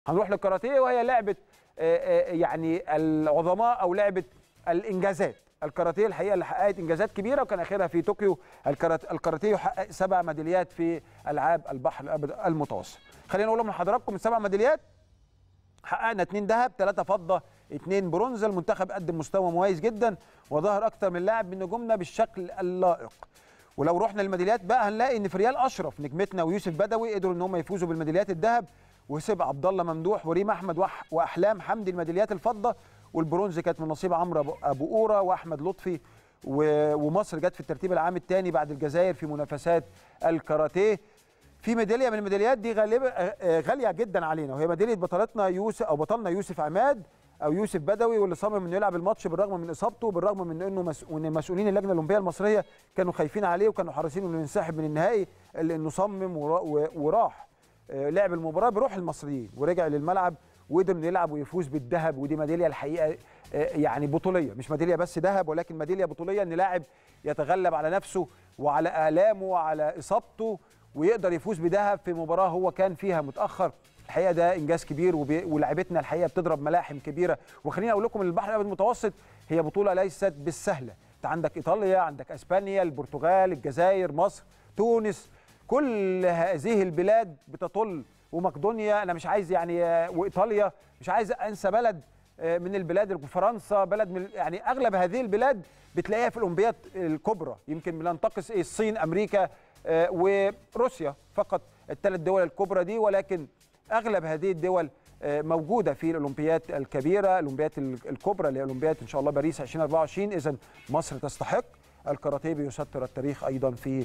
هنروح للكاراتيه وهي لعبه آه، آه، يعني العظماء او لعبه الانجازات الكاراتيه الحقيقه اللي حققت انجازات كبيره وكان اخرها في طوكيو الكارات- الكاراتيه حقق سبع ميداليات في العاب البحر الابيض المتوسط خلينا نقول من حضراتكم السبع ميداليات حققنا اثنين ذهب ثلاثة فضة اثنين برونز المنتخب قدم مستوى مميز جدا وظهر اكتر من لاعب من نجومنا بالشكل اللائق ولو رحنا للميداليات بقى هنلاقي ان فريال اشرف نجمتنا ويوسف بدوي قدروا ان هم يفوزوا بالميداليات الذهب وسيب عبد الله ممدوح وريم احمد وأح- واحلام حمدي الميداليات الفضه والبرونز كانت من نصيب عمرو أبو- ابو قوره واحمد لطفي و- ومصر جت في الترتيب العام الثاني بعد الجزائر في منافسات الكاراتيه في ميداليه من الميداليات دي غالبا آه، آه، غاليه جدا علينا وهي ميداليه بطلتنا يوسف او بطلنا يوسف عماد او يوسف بدوي واللي صمم انه يلعب الماتش بالرغم من اصابته وبالرغم من انه مس... وان مسؤولين اللجنه الاولمبيه المصريه كانوا خايفين عليه وكانوا حريصين انه ينسحب من النهائي الا انه صمم ورا... و- وراح آه، لعب المباراه بروح المصريين ورجع للملعب وقدر انه يلعب ويفوز بالذهب ودي ميداليه الحقيقه آه، يعني بطوليه مش ميداليه بس ذهب ولكن ميداليه بطوليه ان لاعب يتغلب على نفسه وعلى الامه وعلى اصابته ويقدر يفوز بذهب في مباراه هو كان فيها متاخر الحقيقه ده انجاز كبير وبي... ولاعيبتنا الحقيقه بتضرب ملاحم كبيره وخليني اقول لكم ان البحر الابيض المتوسط هي بطوله ليست بالسهله انت عندك ايطاليا عندك اسبانيا البرتغال الجزائر مصر تونس كل هذه البلاد بتطل ومقدونيا انا مش عايز يعني آه، وايطاليا مش عايز انسى بلد آه، من البلاد فرنسا بلد من يعني اغلب هذه البلاد بتلاقيها في الاولمبياد الكبرى يمكن بننتقص إيه الصين امريكا آه، وروسيا فقط الثلاث دول الكبرى دي ولكن اغلب هذه الدول آه، موجوده في الاولمبياد الكبيره الاولمبياد ال- الكبرى اللي هي اولمبياد ان شاء الله باريس 2024 اذا مصر تستحق الكاراتيه بيسطر التاريخ ايضا في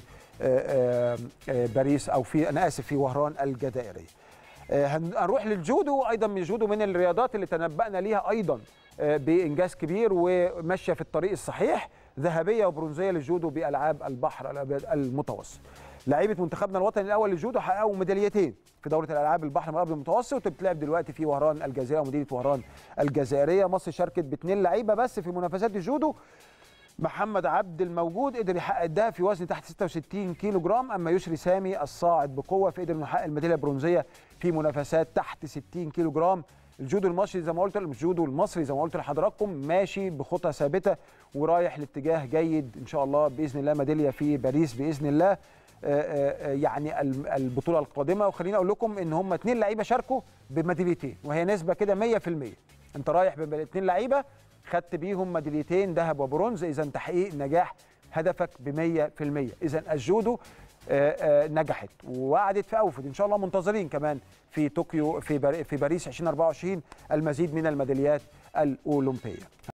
آه، آه، آه، باريس او في انا اسف في وهران الجزائريه آه، هن- هنروح للجودو ايضا من الجودو من الرياضات اللي تنبأنا ليها ايضا آه، بانجاز كبير وماشيه في الطريق الصحيح ذهبيه وبرونزيه للجودو بالعاب البحر الابيض المتوسط لعيبه منتخبنا الوطني الاول للجودو حققوا ميداليتين في دوره الالعاب البحر الابيض المتوسط وبتلعب دلوقتي في وهران الجزائر ومدينه وهران الجزائريه مصر شاركت باثنين لعيبه بس في منافسات الجودو محمد عبد الموجود قدر يحقق الذهب في وزن تحت 66 كيلو جرام اما يسري سامي الصاعد بقوه فقدر انه يحقق الميداليه البرونزيه في منافسات تحت 60 كيلو جرام الجودو المصري زي ما قلت الجودو المصري زي ما قلت لحضراتكم ماشي بخطى ثابته ورايح لاتجاه جيد ان شاء الله باذن الله ميداليه في باريس باذن الله آه، آه، آه، يعني الم- البطوله القادمه وخليني اقول لكم ان هم اثنين لعيبه شاركوا بميداليتين وهي نسبه كده 100% انت رايح باثنين لعيبه خدت بيهم ميداليتين ذهب وبرونز اذا تحقيق نجاح هدفك ب 100% اذا الجودو آه، آه، نجحت ووعدت في اوفد ان شاء الله منتظرين كمان في طوكيو في بار- في باريس 2024 المزيد من الميداليات الاولمبيه